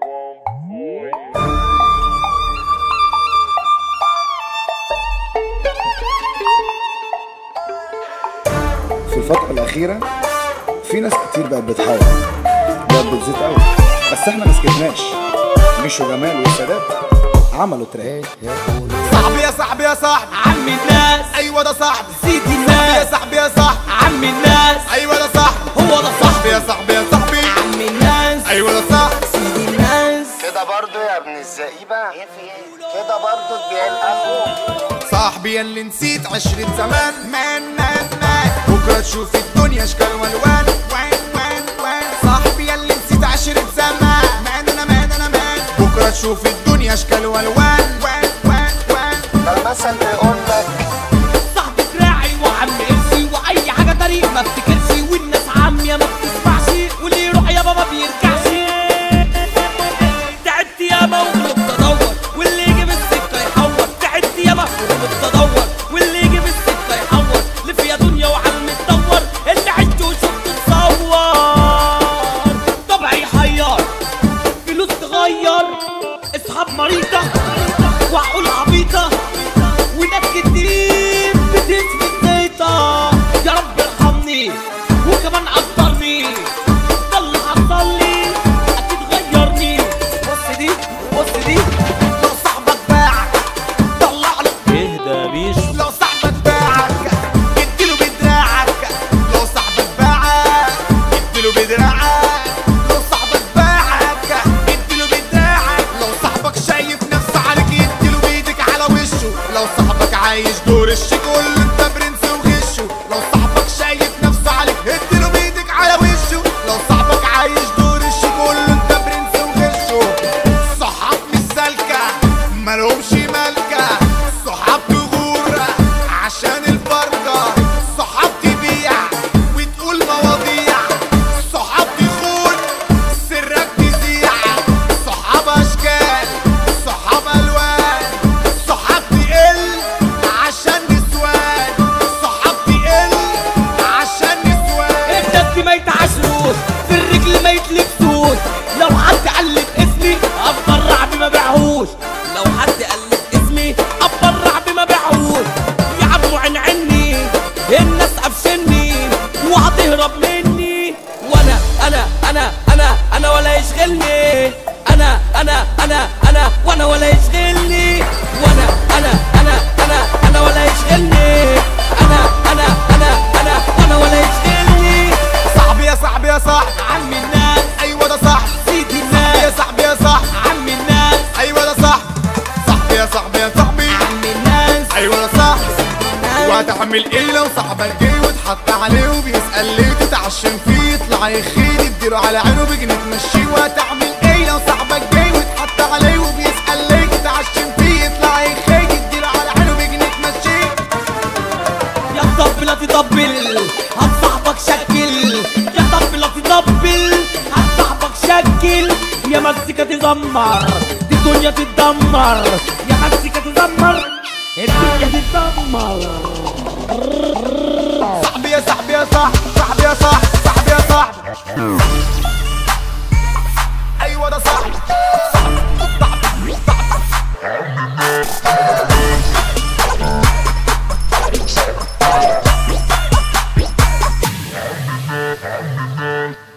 في الفترة الأخيرة في ناس كتير بقت بتحاول بقت بتزيد قوي بس احنا ما سكتناش مشوا جمال والسادات عملوا تراك صاحبي يا صاحبي يا صاحبي عم الناس ايوه ده صاحبي سيد يا الناس صاحبي يا صاحبي عم الناس ايوه ده صاحبي هو ده صاحبي صاحبي يا صاحبي يا صاحبي عم الناس ايوه ده صاحبي سيد الناس كده برضو يا ابن الزئيبة كده برضو تبيع الأخو صاحبي يا اللي نسيت عشرة زمان مان مان مان بكرة تشوف الدنيا اشكال والوان وين وين وين صاحبي يا اللي نسيت عشرة زمان مان انا مان انا مان بكرة تشوف الدنيا اشكال والوان وين وين وين ده المثل بيقول لك صاحبي دراعي وعم قرشي واي حاجه طريق ما افتكرش والناس عاميه ما بتسمعش واللي يروح يابا ما بيرجعش تعبت ياما وغلبت ادور واللي يجي بالسكه يحور تعبت ياما وغلبت ادور واللي يجي بالسكه يحور لف يا دنيا وعلم تدور اللي عشت وشفت تصور طبعي حيار فلوس تغير اصحاب مريضة وعقول عبيطة وناس كتير بتثبت زيطة يا رب ارحمني وكمان قدرني ده اللي حصل لي اكيد غيرني بص دي بص دي لو صاحبك باعك طلع له اهدى بيشو لو صاحبك باعك اديله بدراعك لو صاحبك باعك اديله بدراعك لو صاحبك باعك اديله بدراعك لو صاحبك شايف نفسه عليك اديله بايدك على وشه لو صاحبك عايش دور الشيك قول له انت برنس وغشه لو صاحبك شايف نفسه عليك اديله بايدك على وشه لو صاحبك عايش دور الشيك قول له انت برنس وغشه صحاب مش سالكه مالهمش مالكه صحاب تغور عشان البركه صحاب تبيع وتقول مواضيع صحاب تخون سرك تذيع صحاب اشكال صحاب الوان صحاب تقل عشان نسوان صحاب تقل عشان نسوان الدس ما يتعشروش في الرجل ما يتلبسوش لو حد قلد اسمي اتبرع بما بيعهوش لو حد قلد اسمي اتبرع بما بيعهوش يا عمو عن عني الناس قفشني وهتهرب مني وانا انا انا انا انا ولا يشغلني انا انا انا انا وانا ولا يشغلني وانا انا انا انا انا ولا يشغلني انا انا انا انا وانا ولا يشغلني صاحبي يا صاحبي يا صاحبي عم الناس ايوه ده صاحبي سيدي يا الناس صاحبي يا صاحبي عم الناس ايوه ده صاحبي صاحبي يا صاحبي يا صاحبي عم الناس ايوه ده صاحبي وهتعمل ايه لو صاحبك جه واتحط عليه وبيسأل ليه تتعشم فيه يطلع يخيل اديله على عينه بجنيه تمشيه وهتعمل ايه لو صاحبك جه واتحط عليه وبيسأل ليه تتعشم فيه يطلع يخيل اديله على عينه بجنيه تمشيه يا طب لا تطبل هات صاحبك شكل يا طب لا تطبل هات صاحبك شكل يا مسكة تزمر دي الدنيا تتدمر يا مسكة تزمر الدنيا تتدمر صاحبي يا صاحبي يا صاحبي صاحبي يا صاحبي صاحبي يا صاحبي ايوه ده صاحبي صاحبي صاحبي صاحبي